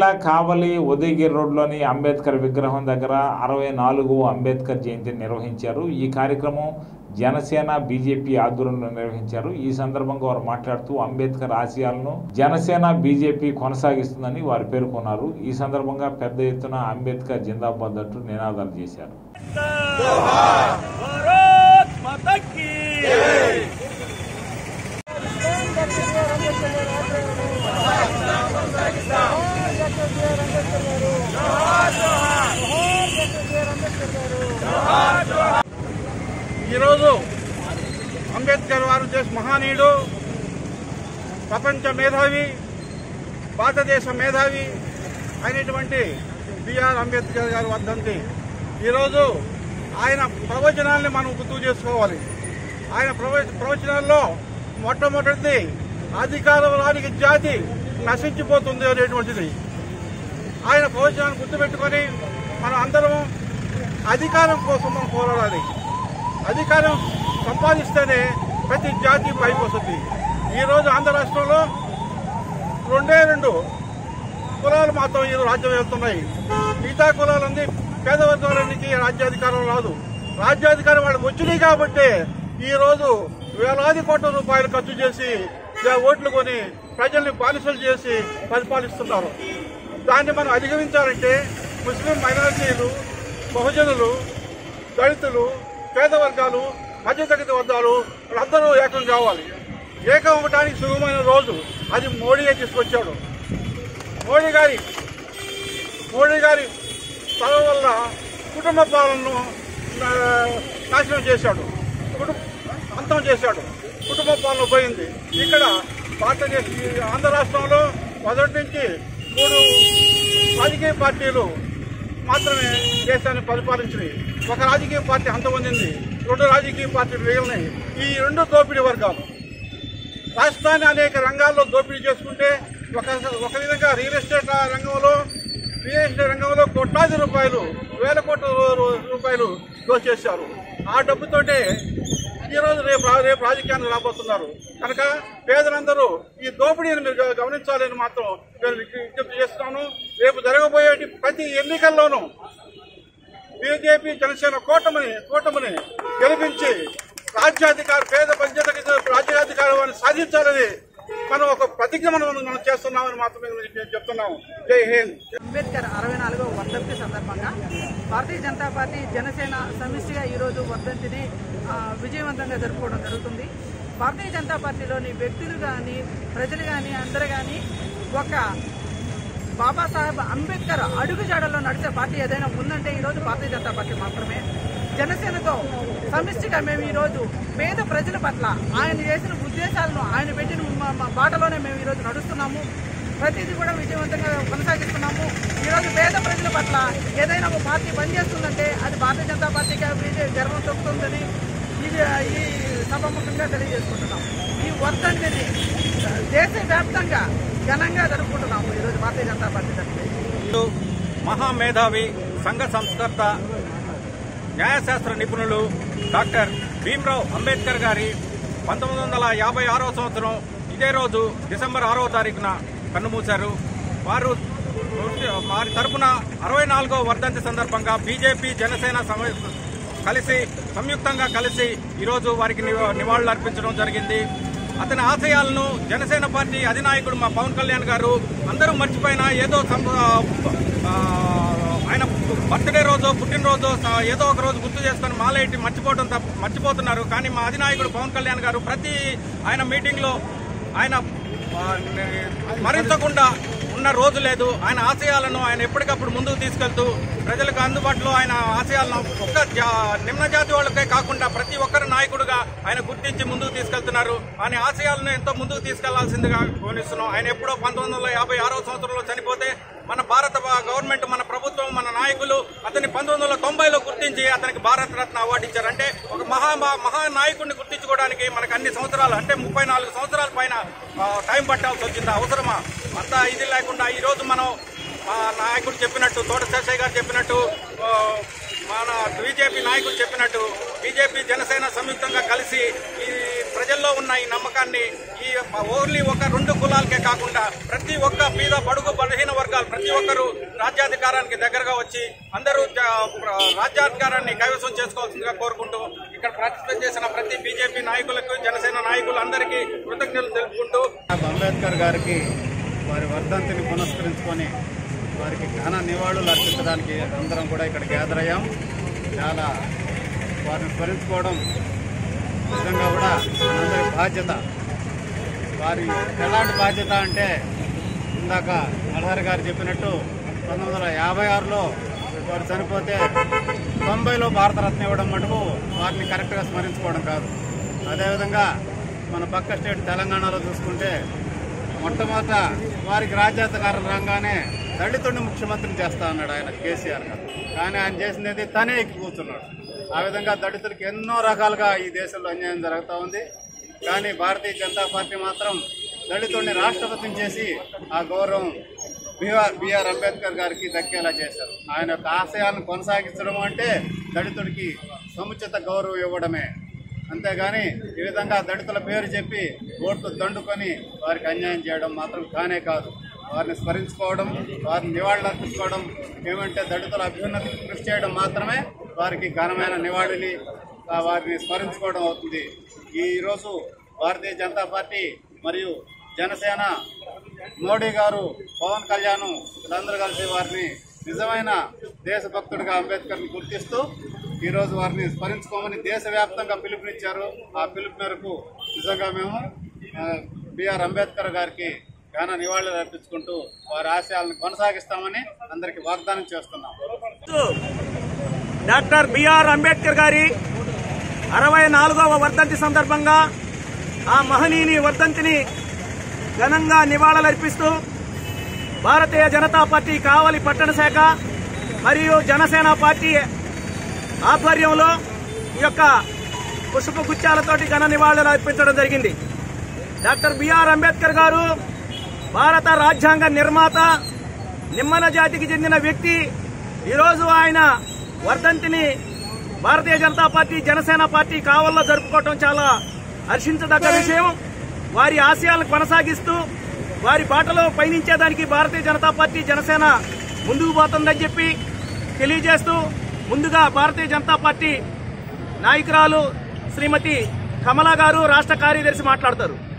కావలి ఉదయగిరి రోడ్లోని అంబేద్కర్ విగ్రహం దగ్గర అరవై నాలుగు అంబేద్కర్ జయంతిని నిర్వహించారు ఈ కార్యక్రమం జనసేన బీజేపీ ఆధ్వర్యంలో నిర్వహించారు ఈ సందర్భంగా వారు మాట్లాడుతూ అంబేద్కర్ ఆశయాలను జనసేన బీజేపీ కొనసాగిస్తుందని వారు పేర్కొన్నారు ఈ సందర్భంగా పెద్ద ఎత్తున అంబేద్కర్ జిందాబాద్ అంటూ నినాదాలు చేశారు భారత్ మాతా కీ ఈరోజు అంబేద్కర్ వారు చేసిన మహానీయుడు ప్రపంచ మేధావి భారతదేశ మేధావి అయినటువంటి బిఆర్ అంబేద్కర్ గారి వర్ధంతి ఈరోజు ఆయన ప్రవచనాల్ని మనం గుర్తు చేసుకోవాలి ఆయన ప్రవ- ప్రవచనాల్లో మొట్టమొదటిది అధికారం రానికి జాతి నశించిపోతుంది అనేటువంటిది ఆయన ప్రవచనాన్ని గుర్తుపెట్టుకొని మనం అందరం అధికారం కోసం మనం పోరాడాలి అధికారం సంపాదిస్తేనే ప్రతి జాతి పైకి వస్తుంది ఈరోజు ఆంధ్ర రాష్ట్రంలో రెండే రెండు కులాలు మాత్రం ఈ రాజ్యం వెళ్తున్నాయి మిగతా కులాలన్నీ పేద వర్గాలకి రాజ్యాధికారం రాదు రాజ్యాధికారం వాళ్ళకి వచ్చినాయి కాబట్టి ఈ రోజు వేలాది కోట్ల రూపాయలు ఖర్చు చేసి ఇలా ఓట్లు కొని ప్రజల్ని బానిసలు చేసి పరిపాలిస్తున్నారు దాన్ని మనం అధిగమించాలంటే ముస్లిం మైనారిటీలు బహుజనులు దళితులు పేద వర్గాలు మధ్యతరగతి వర్గాలు వాళ్ళందరూ ఏకం కావాలి ఏకం అవ్వడానికి సుగమైన రోజు అది మోడీయే తీసుకొచ్చాడు మోడీ గారి మోడీ గారి చదువు వల్ల కుటుంబ పాలనను ఆ, నాశనం చేశాడు కుటుంబ అంతం చేశాడు కుటుంబ పాలన పోయింది ఇక్కడ భారతదేశ ఈ ఆంధ్ర రాష్ట్రంలో మొదటి నుంచి మూడు రాజకీయ పార్టీలు మాత్రమే దేశాన్ని పరిపాలించినాయి ఒక రాజకీయ పార్టీ అంతమందింది రెండు రాజకీయ పార్టీలు మిగిలినాయి ఈ రెండు దోపిడీ వర్గాలు రాష్ట్రాన్ని అనేక రంగాల్లో దోపిడీ చేసుకుంటే ఒక ఒక విధంగా రియల్ ఎస్టేట్ రంగంలో రియల్ ఎస్టేట్ రంగంలో కోట్లాది రూపాయలు వేల కోట్ల రూ- రూ- రూపాయలు దోచేశారు ఆ డబ్బుతోటే ఈరోజు రేపు రా- రేపు రాజకీయానికి రాబోతున్నారు కనుక పేదలందరూ ఈ దోపిడీని మీరు గ- గమనించాలని మాత్రం నేను విజ్ఞ- విజ్ఞప్తి చేస్తున్నాను రేపు జరగబోయే ప్రతి ఎన్నికల్లోనూ బీజేపీ జనసేన కూటమిని కూటమిని గెలిపించి రాజ్యాధికార పేద పంచాయతీ రాజ్యాధికారాన్ని సాధించాలని మనం ఒక ప్రతిజ్ఞ మనం మనం చేస్తున్నామని మాత్రమే నేను చెప్తున్నాము జై హింద్ అంబేద్కర్ అరవై నాలుగో వర్ధంతి సందర్భంగా భారతీయ జనతా పార్టీ జనసేన సమిష్టిగా ఈరోజు వర్ధంతిని ఆ, విజయవంతంగా జరుపుకోవడం జరుగుతుంది భారతీయ జనతా పార్టీలోని వ్యక్తులు కానీ ప్రజలు కానీ అందరూ కానీ ఒక బాబాసాహెబ్ అంబేద్కర్ అడుగుజాడల్లో నడిచే పార్టీ ఏదైనా ఉందంటే ఈరోజు భారతీయ జనతా పార్టీ మాత్రమే జనసేనతో సమిష్టిగా మేము ఈరోజు పేద ప్రజల పట్ల ఆయన చేసిన ఉద్దేశాలను ఆయన పెట్టిన మా- మా బాటలోనే మేము ఈరోజు నడుస్తున్నాము ప్రతిదీ కూడా విజయవంతంగా కొనసాగిస్తున్నాము ఈరోజు పేద ప్రజల పట్ల ఏదైనా ఒక పార్టీ పనిచేస్తుందంటే అది భారతీయ జనతా పార్టీకి అభివృద్ధి గర్వం తొక్కుతుందని ఇది ఈ సభముఖంగా తెలియజేసుకుంటున్నాం ఈ వర్ధంతిని దేశవ్యాప్తంగా ఘనంగా జరుపుకుంటున్నాము ఈరోజు భారతీయ జనతా పార్టీ తరఫున ఈరోజు మహామేధావి సంఘ సంస్కర్త న్యాయశాస్త్ర నిపుణులు డాక్టర్ భీమ్రావ్ అంబేద్కర్ గారి పంతొమ్మిది వందల యాభై ఆరో సంవత్సరం ఇదే రోజు డిసెంబర్ ఆరో తారీఖున కన్నుమూశారు వారు వారి తరపున అరవై నాలుగో వర్ధంతి సందర్భంగా బీజేపీ జనసేన సమ- కలిసి సంయుక్తంగా కలిసి ఈరోజు వారికి నివా- నివాళులు అర్పించడం జరిగింది అతని ఆశయాలను జనసేన పార్టీ అధినాయకుడు మా పవన్ కళ్యాణ్ గారు అందరూ మర్చిపోయినా ఏదో సం- ఆ, ఆయన బర్త్డే రోజు పుట్టినరోజు స- ఏదో ఒక రోజు గుర్తు చేసుకొని మాలేటి మర్చిపోవడం తప్ప మర్చిపోతున్నారు కానీ మా అధినాయకుడు పవన్ కళ్యాణ్ గారు ప్రతి ఆయన మీటింగ్లో ఆయన ఆ, స్మరించకుండా ఉన్న రోజు లేదు ఆయన ఆశయాలను ఆయన ఎప్పటికప్పుడు ముందుకు తీసుకెళ్తూ ప్రజలకు అందుబాటులో ఆయన ఆశయాలను ఒక్క జా- నిమ్న జాతి వాళ్ళకే కాకుండా ప్రతి ఒక్కరి నాయకుడుగా ఆయన గుర్తించి ముందుకు తీసుకెళ్తున్నారు ఆయన ఆశయాలను ఎంతో ముందుకు తీసుకెళ్లాల్సిందిగా గమనిస్తున్నాం ఆయన ఎప్పుడో పంతొమ్మిది వందల యాభై ఆరో సంవత్సరంలో చనిపోతే మన భారత బ- గవర్నమెంట్ మన ప్రభుత్వం మన నాయకులు అతన్ని పంతొమ్మిది వందల తొంభైలో గుర్తించి అతనికి భారత రత్న అవార్డు ఇచ్చారు అంటే ఒక మహా మహా నాయకుడిని గుర్తించుకోవడానికి మనకు అన్ని సంవత్సరాలు అంటే ముప్పై నాలుగు సంవత్సరాల పైన ఆ, టైం పట్టాల్సి వచ్చింది అవసరమా అంత ఇది లేకుండా ఈ రోజు మనం మా నాయకుడు చెప్పినట్టు తోట శేషయ్య గారు చెప్పినట్టు ఆ, మన బీజేపీ నాయకులు చెప్పినట్టు బీజేపీ జనసేన సంయుక్తంగా కలిసి ఈ ప్రజల్లో ఉన్న ఈ నమ్మకాన్ని ఈ ఓన్లీ ఒక రెండు కులాలకే కాకుండా ప్రతి ఒక్క మీద బడుగు బలహీన వర్గాలు ప్రతి ఒక్కరూ రాజ్యాధికారానికి దగ్గరగా వచ్చి అందరూ జ- ప్ర- రాజ్యాధికారాన్ని కైవసం చేసుకోవాల్సిందిగా కోరుకుంటూ ఇక్కడ పార్టిసిపేట్ చేసిన ప్రతి బీజేపీ నాయకులకు జనసేన నాయకులందరికీ కృతజ్ఞతలు తెలుపుకుంటూ అంబేద్కర్ గారికి వారి వర్ధంతిని పునస్కరించుకొని వారికి ఘన నివాళులు అర్పించడానికి అందరం కూడా ఇక్కడ గ్యాదర్ అయ్యాం చాలా వారిని స్మరించుకోవడం నిజంగా కూడా మనందరి బాధ్యత వారి ఎలాంటి బాధ్యత అంటే ఇందాక నరహరి గారు చెప్పినట్టు పంతొమ్మిది వందల యాభై ఆరులో వారు చనిపోతే తొంభైలో భారతరత్న ఇవ్వడం మటుకు వారిని కరెక్ట్గా స్మరించుకోవడం కాదు అదేవిధంగా మన పక్క స్టేట్ తెలంగాణలో చూసుకుంటే మొట్టమొదట వారికి రాజ్యాధికారం రాగానే దళితుడిని ముఖ్యమంత్రిని చేస్తా అన్నాడు ఆయన కేసీఆర్ గారు కానీ ఆయన చేసినది తనే ఎక్కి కూర్చున్నాడు ఆ విధంగా దళితులకు ఎన్నో రకాలుగా ఈ దేశంలో అన్యాయం జరుగుతూ ఉంది కానీ భారతీయ జనతా పార్టీ మాత్రం దళితుడిని రాష్ట్రపతిని చేసి ఆ గౌరవం బిఆర్ బిఆర్ అంబేద్కర్ గారికి దక్కేలా చేశారు ఆయన యొక్క ఆశయాలను కొనసాగించడం అంటే దళితుడికి సముచిత గౌరవం ఇవ్వడమే అంతేగాని ఈ విధంగా దళితుల పేరు చెప్పి ఓట్లు దండుకొని వారికి అన్యాయం చేయడం మాత్రం కానే కాదు వారిని స్మరించుకోవడం వారిని నివాళులర్పించుకోవడం ఏమంటే దళితుల అభ్యున్నతికి కృషి చేయడం మాత్రమే వారికి ఘనమైన నివాళిని ఆ, వారిని స్మరించుకోవడం అవుతుంది ఈ రోజు భారతీయ జనతా పార్టీ మరియు జనసేన మోడీ గారు పవన్ కళ్యాణ్ వీళ్ళందరూ కలిసి వారిని నిజమైన దేశభక్తుడిగా అంబేద్కర్ని గుర్తిస్తూ ఈరోజు వారిని స్మరించుకోమని దేశవ్యాప్తంగా పిలుపునిచ్చారు ఆ పిలుపు మేరకు నిజంగా మేము ఆ, బిఆర్ అంబేద్కర్ గారికి ఘన నివాళులు అర్పించుకుంటూ వారి ఆశయాలను కొనసాగిస్తామని అందరికీ వాగ్దానం చేస్తున్నాం డాక్టర్ బిఆర్ అంబేద్కర్ గారి అరవై నాలుగవ వర్ధంతి సందర్భంగా ఆ మహనీయుని వర్ధంతిని ఘనంగా నివాళులర్పిస్తూ భారతీయ జనతా పార్టీ కావలి పట్టణ శాఖ మరియు జనసేన పార్టీ ఆధ్వర్యంలో ఈ యొక్క పుష్పగుచ్చాలతోటి ఘన నివాళులు అర్పించడం జరిగింది డాక్టర్ బిఆర్ అంబేద్కర్ గారు భారత రాజ్యాంగ నిర్మాత నిమ్మల జాతికి చెందిన వ్యక్తి ఈరోజు ఆయన వర్ధంతిని భారతీయ జనతా పార్టీ జనసేన పార్టీ కావల్లో జరుపుకోవటం చాలా హర్షించదగ్గ విషయం వారి ఆశయాలను కొనసాగిస్తూ వారి బాటలో పయనించేదానికి భారతీయ జనతా పార్టీ జనసేన ముందుకు పోతుందని చెప్పి తెలియజేస్తూ ముందుగా భారతీయ జనతా పార్టీ నాయకురాలు శ్రీమతి కమలా గారు రాష్ట్ర కార్యదర్శి మాట్లాడతారు